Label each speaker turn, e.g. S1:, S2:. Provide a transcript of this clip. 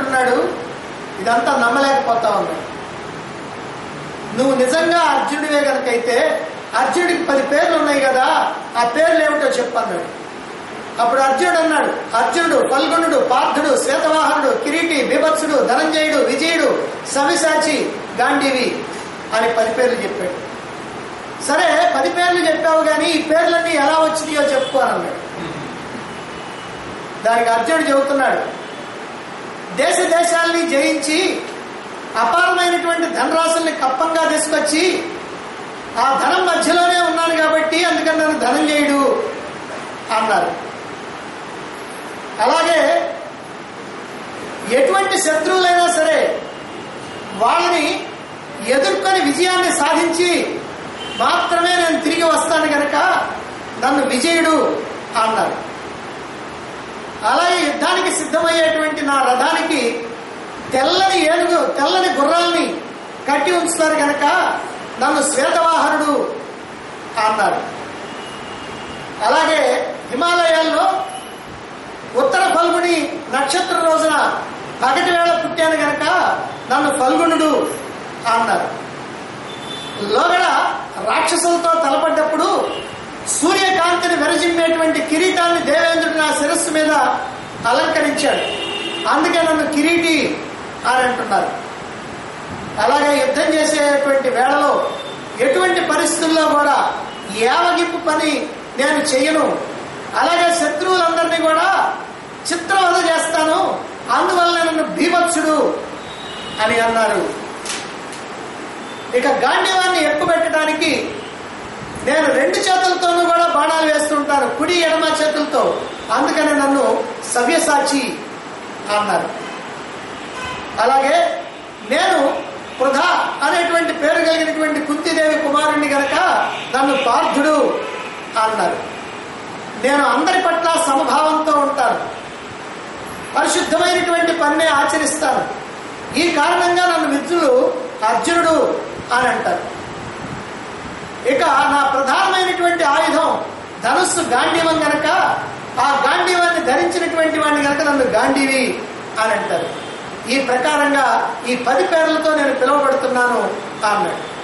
S1: అంటున్నాడు ఇదంతా నమ్మలేకపోతా ఉన్నాడు నువ్వు నిజంగా అర్జునుడివే కనుకైతే అర్జునుడికి పది పేర్లు ఉన్నాయి కదా ఆ పేర్లు ఏమిటో చెప్పన్నాడు అప్పుడు అర్జునుడు అన్నాడు అర్జునుడు పల్గొనుడు పార్థుడు శ్వేతవాహనుడు కిరీటి బిభత్సుడు ధనంజయుడు విజయుడు సవిసాచి గాంధీవి అని పది పేర్లు చెప్పాడు సరే పది పేర్లు చెప్పావు కానీ ఈ పేర్లన్నీ ఎలా వచ్చినాయో చెప్పు అని అన్నాడు దానికి అర్జునుడు చెబుతున్నాడు దేశ దేశాలని జయించి అపారమైనటువంటి ధనరాశుల్ని కప్పంగా తీసుకొచ్చి ఆ ధనం మధ్యలోనే ఉన్నాను కాబట్టి అందుకని నన్ను ధనంజయుడు అన్నారు అలాగే ఎటువంటి శత్రువులైనా సరే వాళ్ళని ఎదుర్కొని విజయాన్ని సాధించి మాత్రమే నేను తిరిగి వస్తాను గనక నన్ను విజయుడు అన్నారు అలాగే యుద్ధానికి సిద్ధమయ్యేటువంటి నా రథానికి తెల్లని ఏనుగు తెల్లని గుర్రాల్ని కట్టి ఉంచుతారు గనక నన్ను శ్వేతవాహనుడు అన్నారు అలాగే హిమాలయాల్లో ఉత్తర ఫల్గుని నక్షత్ర రోజున పగటి వేళ పుట్టాను గనక నన్ను ఫల్గుణుడు అన్నారు లోగడ రాక్షసులతో తలపడ్డప్పుడు సూర్యకాంతిని వెరజిమ్మేటువంటి కిరీటాన్ని దేవేంద్రుడు నా శిరస్సు మీద అలంకరించాడు అందుకే నన్ను కిరీటి అని అంటున్నారు అలాగే యుద్ధం చేసేటువంటి వేళలో ఎటువంటి పరిస్థితుల్లో కూడా ఏవగింపు పని నేను చెయ్యను అలాగే శత్రువులందరినీ కూడా చిత్రవధ చేస్తాను అందువల్ల నన్ను భీభత్సుడు అని అన్నారు ఇక గాంధీవాన్ని ఎక్కుపెట్టడానికి నేను రెండు చేతులతోనూ కూడా బాణాలు వేస్తుంటాను కుడి ఎడమ చేతులతో అందుకని నన్ను సవ్యసాచి అన్నారు అలాగే నేను వృధా అనేటువంటి పేరు కలిగినటువంటి కుంతిదేవి కుమారుణ్ణి గనక నన్ను పార్థుడు అన్నారు నేను అందరి పట్ల సమభావంతో ఉంటాను పరిశుద్ధమైనటువంటి పనినే ఆచరిస్తాను ఈ కారణంగా నన్ను మిత్రులు అర్జునుడు అని అంటారు ఇక నా ప్రధానమైనటువంటి ఆయుధం ధనుస్సు గాంధీవం గనక ఆ గాంధీవాన్ని ధరించినటువంటి వాడిని గనక నన్ను గాంధీవి అని అంటారు ఈ ప్రకారంగా ఈ పది పేర్లతో నేను పిలువబడుతున్నాను అన్నాడు